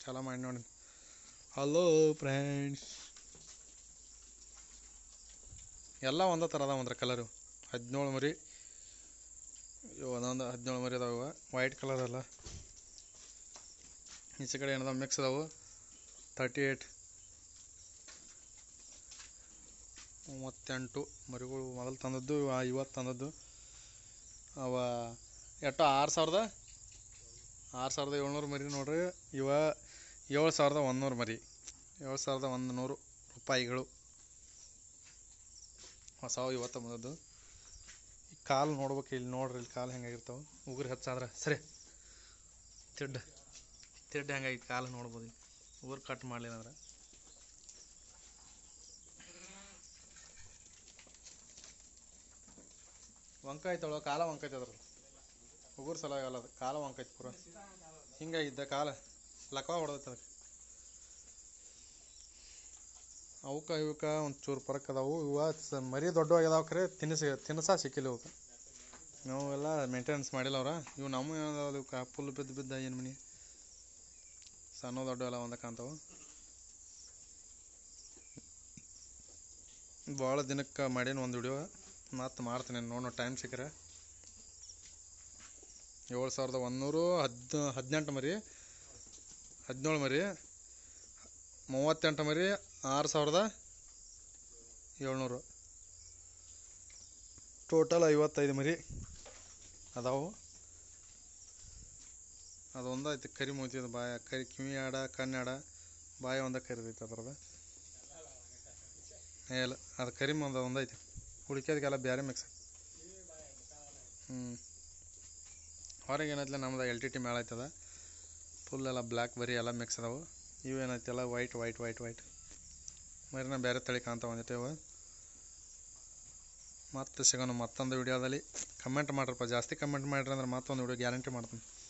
ಚಾಲ ಮಾಡಿ ನೋಡಿ hello friends ಎಲ್ಲ ಒಂದೇ ಥರ ಅದಾವ ಅಂದ್ರೆ ಕಲರು ಹದಿನೇಳು ಮರಿ ಇವು ಒಂದೊಂದು ಹದಿನೇಳು ಮರಿ ಅದಾವ ವೈಟ್ ಕಲರ್ ಅಲ್ಲ ಈಚೆ ಕಡೆ ಏನದ ಮಿಕ್ಸ್ ಅದಾವು ತರ್ಟಿ ಏಯ್ಟ್ ಮೂವತ್ತೆಂಟು ಮರಿಗಳು ಮೊದಲು ತಂದದ್ದು ಇವ ಇವತ್ತು ತಂದದ್ದು ಅವ ಎಷ್ಟೋ ಆರು ಸಾವಿರದ ಆರು ಸಾವಿರದ ಏಳ್ನೂರು ಮರಿ ನೋಡ್ರಿ ಇವ ಏಳು ಸಾವಿರದ ಒಂದುನೂರು ಮರಿ ಏಳು ಸಾವಿರದ ಒಂದು ನೂರು ರೂಪಾಯಿಗಳು ಹೊಸವು ಇವತ್ತು ಬಂದದ್ದು ಈ ಕಾಲು ನೋಡ್ಬೇಕು ಇಲ್ಲಿ ನೋಡ್ರಿ ಇಲ್ಲಿ ಕಾಲು ಹೆಂಗಾಗಿರ್ತಾವೆ ಉಗುರು ಹೆಚ್ಚಾದ್ರೆ ಸರಿ ತಿಡ್ಡ ತಿಡ್ಡ ಹೆಂಗಾಗಿತ್ತು ಕಾಲು ನೋಡ್ಬೋದು ಇಲ್ಲಿ ಉಗುರು ಕಟ್ ಮಾಡಲಿಲ್ಲ ಅಂದ್ರೆ ವಂಕ ಐತಳ ಕಾಲ ವಂಕ ಐತೆ ಅದ್ರ ಉಗುರು ಸಲ ಆಗಲ್ಲ ಅದು ಕಾಲ ವಂಕ ಐತೆ ಪೂರ ಹಿಂಗಾಗಿದ್ದ ಕಾಲ ಲಕ್ವ ಹೊಡೆದೈತೆ ಅದಕ್ಕೆ ಅವಕ್ಕೆ ಇವಕ್ಕೆ ಒಂದು ಚೂರು ಪರಕ್ ಅದಾವು ಇವ ಸ- ಮರಿ ದೊಡ್ಡವಾಗ್ಯದಾವ ಖರೆ ತಿನ್ನಿಸಿ ತಿನ್ನಿಸ ಸಿಕ್ಕಿಲ್ಲ ಇವಕ್ಕೆ ನಾವೆಲ್ಲ ಮೇಂಟೆನೆನ್ಸ್ ಮಾಡಿಲ್ಲ ಅವ್ರ ಇವು ನಮ್ಮ ಏನದಾವ ಇವಕ್ಕೆ ಫುಲ್ ಬಿದ್ದು ಬಿದ್ದ ಏನು ಮನಿ ಸಣ್ಣ ದೊಡ್ಡ ಎಲ್ಲ ಒಂದ ಕಾಣ್ತಾವು ಭಾಳ ದಿನಕ್ಕೆ ಮಾಡೀನಿ ಒಂದು ವಿಡಿಯೋ ಮತ್ತೆ ಮಾಡ್ತೀನಿ ನೋಡೋ ಟೈಮ್ ಸಿಕ್ಕರೆ ಏಳು ಸಾವಿರದ ಒಂದುನೂರು ಹದ್ ಹದಿನೆಂಟು ಮರಿ ಹದಿನೇಳು ಮರಿ ಮೂವತ್ತೆಂಟು ಮರಿ ಆರು ಸಾವಿರದ ಏಳ್ನೂರು ಟೋಟಲ್ ಐವತ್ತೈದು ಮರಿ ಅದಾವು ಅದೊಂದು ಐತಿ ಕರಿ ಮೂತಿದ ಬಾಯ ಕರಿ ಕಿವಿ ಆಡ ಕಣ್ಣಾಡ ಬಾಯ ಒಂದ ಕರಿದೈತೆ ಅದ್ರದ್ದು ಏ ಇಲ್ಲ ಅದು ಕರಿ ಒಂದು ಒಂದೈತಿ ಹುಡುಕಿದಕ್ಕೆಲ್ಲ ಬೇರೆ ಮಿಕ್ಸ್ ಹ್ಞೂ ಹೊರಗೆ ಏನೈತಿಲ್ಲ ನಮ್ದು ಎಲ್ ಟಿ ಟಿ ಮೇಳ ಐತದ ಫುಲ್ ಎಲ್ಲ ಬ್ಲ್ಯಾಕ್ ಬರಿ ಎಲ್ಲ ಮಿಕ್ಸ್ ಅದಾವು ಇವು ಏನೈತಿಲ್ಲ ವೈಟ್ ವೈಟ್ ವೈಟ್ ವೈಟ್ ಮರಿನ ಬೇರೆ ತಳಿ ಕಾಣ್ತಾವ ಒಂದಿಟ್ಟು ಮತ್ತೆ ಸಿಗೋಣ ಮತ್ತೊಂದು ವಿಡಿಯೋದಲ್ಲಿ ಕಮೆಂಟ್ ಮಾಡ್ರಪ್ಪ ಜಾಸ್ತಿ ಕಮೆಂಟ್ ಮಾಡಿರಿ ಅಂದ್ರೆ ಮತ್ತೊಂದು ವಿಡಿಯೋ ಗ್ಯಾರಂಟಿ ಮಾಡ್ತೀನಿ